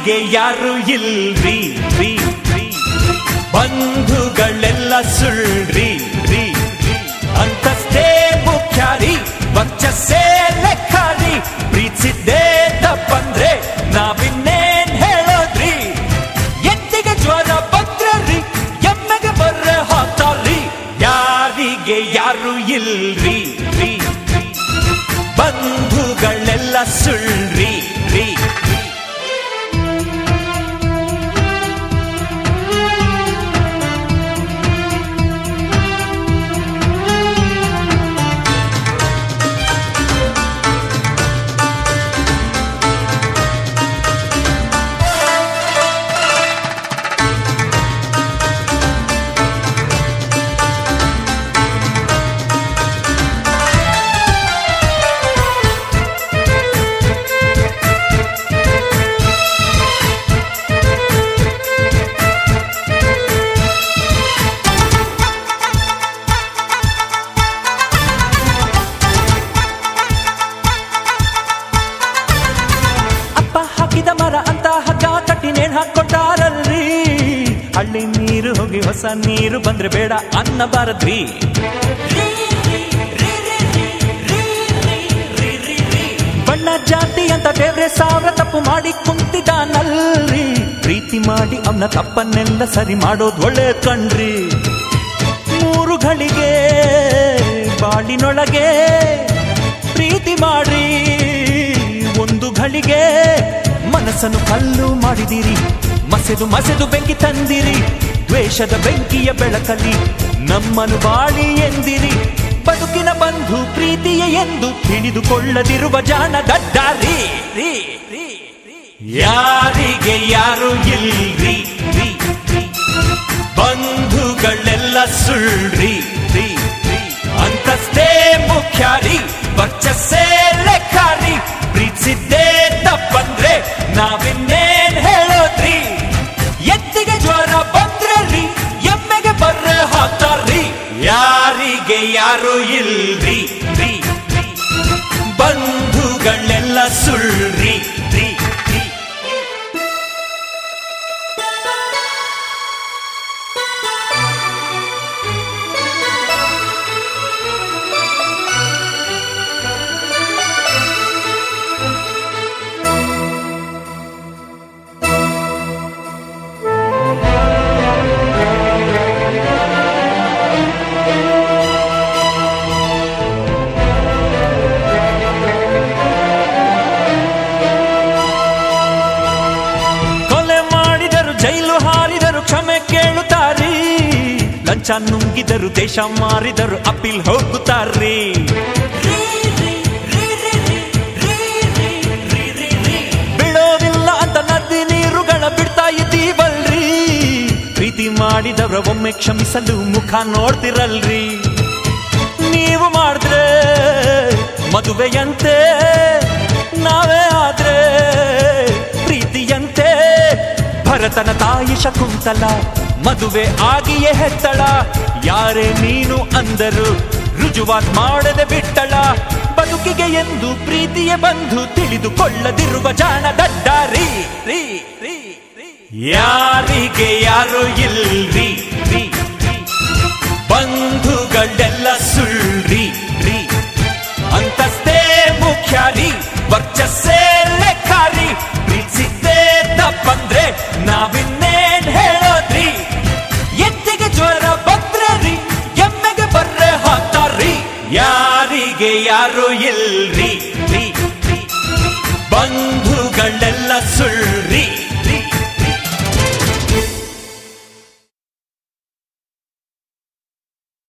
ಯಾರಿಗೆ ಯಾರು ಇಲ್ರಿ ರೀ ರೀ ಬಂಧುಗಳೆಲ್ಲ ಸುಳ್ರಿ ರೀ ರೀ. ಅಂತಸ್ತೇ ಮುಖ್ಯ ರೀ ವರ್ಚಸ್ಸೇ ಲೆಕ್ಕ ರೀ ಪ್ರೀತಿಸಿದ್ದೇ ತಪ್ಪಂದ್ರೆ ನಾವಿನ್ನೇನ್ ಹೇಳೋದ್ರಿ ಎತ್ತಿಗೆ ಜ್ವರ ಬಂದ್ರಿ ಎಮ್ಮೆಗೆ ಬರ್ರೆ ಹಾಕ್ತಾರ್ರಿ ಯಾರಿಗೆ ಯಾರು ಇಲ್ರಿ ರೀ ರೀ. ಬಂಧುಗಳೆಲ್ಲ ಸುಳ್ರಿ ರೀ ರೀ. ಅಪ್ಪ ಹಾಕಿದ ಮರ ಅಂತ ಹಗ್ಗ ಕಟ್ಟಿ ನೇಣ್ ಹಾಕೊಟ್ಟಾರಲ್ರಿ ಹಳ್ಳಿ ನೀರು ಹೋಗಿ ಹೊಸ ನೀರು ಬಂದ್ರೆ ಬೇಡ ಅನ್ನಬಾರದ್ರಿ ಬಣ್ಣ ಜಾತಿ ಅಂತ ದೇವ್ರೆ ಸಾವಿರ ತಪ್ಪು ಮಾಡಿ ಕುಂತಿದ್ದಾನಲ್ರಿ ಪ್ರೀತಿ ಮಾಡಿ ಅವನ ತಪ್ಪನ್ನೆಲ್ಲ ಸರಿ ಮಾಡೋದು ಒಳ್ಳೆ ಕಣ್ರಿ ಮೂರು ಗಳಿಗೆ ಬಾಳಿನೊಳಗೆ ಪ್ರೀತಿ ಮಾಡ್ರಿ ಒಂದು ಘಳಿಗೆ ಮನಸ್ಸನ್ನು ಕಲ್ಲು ಮಾಡಿದಿರಿ ಮಸೆದು ಮಸೆದು ಬೆಂಕಿ ತಂದಿರಿ ದ್ವೇಷದ ಬೆಂಕಿಯ ಬೆಳಕಲ್ಲಿ ನಮ್ಮನ್ನು ಬಾಳಿ ಎಂದಿರಿ ಬದುಕಿನ ಬಂಧು ಪ್ರೀತಿಯ ಎಂದು ತಿಳಿದುಕೊಳ್ಳದಿರುವ ಜಾಣ ದಡ್ಡಾರಿ ರೀ, ರೀ, ರೀ. ಯಾರಿಗೆ ಯಾರು ಇಲ್ರಿ ರೀ, ರೀ. ಬಂಧುಗಳೆಲ್ಲ ಸುಳ್ರಿ ರೀ, ರೀ. ಅಂತಸ್ತೇ ಮುಖ್ಯ ರೀ ವರ್ಚಸ್ಸೇ ಲೆಕ್ಕ ರೀ ಪ್ರೀತಿಸಿದ್ದೇ ತಪ್ಪಂದ್ರೆ ನಾವಿನ್ನೇನ್ ಹೇಳೋದ್ರಿ ಎತ್ತಿಗೆ ಜ್ವರ ಬಂದ್ರೆ ರೀ ಎಮ್ಮೆಗೆ ಬರ್ರೆ ಹಾಕ್ತಾರ್ರಿ ಯಾರಿಗೆ ಯಾರು ಇಲ್ರಿ ರೀ, ರೀ. ಬಂಧುಗಳೆಲ್ಲ ಸುಳ್ರಿ ರೀ, ರೀ. ಕೊಲೆ ಮಾಡಿದರು ಜೈಲು ಹಾರಿದರು ಕ್ಷಮೆ ಕೇಳುತ್ತಾರಿ ಲಂಚ ನುಂಗಿದರು ದೇಶ ಮಾರಿದರು ಅಪೀಲ್ ಹೋಗುತ್ತಾರ್ರಿ ಬಿಡೋದಿಲ್ಲ ಅಂತ ನದಿ ನೀರುಗಳ ಬಿಡ್ತಾ ಇದ್ದೀವಲ್ರಿ ಪ್ರೀತಿ ಮಾಡಿದವರ ಒಮ್ಮೆ ಕ್ಷಮಿಸಲು ಮುಖ ನೋಡ್ತಿರಲ್ರಿ ನೀವು ಮಾಡಿದ್ರೆ ಮದುವೆಯಂತೆ ನಾವೇ ಆದ್ರೆ ಪ್ರೀತಿಯಂತೆ ಭರತನ ತಾಯಿ ಶಕುಂತಲ ಮದುವೆ ಆಗಿಯೇ ಹೆತ್ತಳ ಯಾರೇ ನೀನು ಅಂದರು ರುಜುವಾತ್ ಮಾಡದೆ ಬಿಟ್ಟಳ ಬದುಕಿಗೆ ಎಂದು ಪ್ರೀತಿಯ ಬಂಧು ತಿಳಿದುಕೊಳ್ಳದಿರುವ ಜಾಣ ದಡ್ಡಾರಿ ರೀ ರೀ ರೀ. ಯಾರಿಗೆ ಯಾರು ಇಲ್ರಿ ರೀ ರೀ. ಬಂಧುಗಳೆಲ್ಲ ಸುಳ್ರಿ ರೀ ಅಂತಸ್ತೇ ಮುಖ್ಯ ರೀ ವರ್ಚಸ್ಸೇ ಲೆಕ್ಕ ರೀ ಪ್ರೀತಿಸಿದ್ದೇ ತಪ್ಪಂದ್ರೆ ನಾವಿನ್ನೇನ್ ಹೇಳೋದ್ರಿ ಎತ್ತಿಗೆ ಜ್ವರ ಬಂದ್ರೆ ರೀ ಎಮ್ಮೆಗೆ ಬರ್ರೆ ಹಾಕ್ತಾರ್ರಿ ಯಾರಿಗೆ ಯಾರು ಇಲ್ರಿ ರೀ ರೀ. ಬಂಧುಗಳೆಲ್ಲ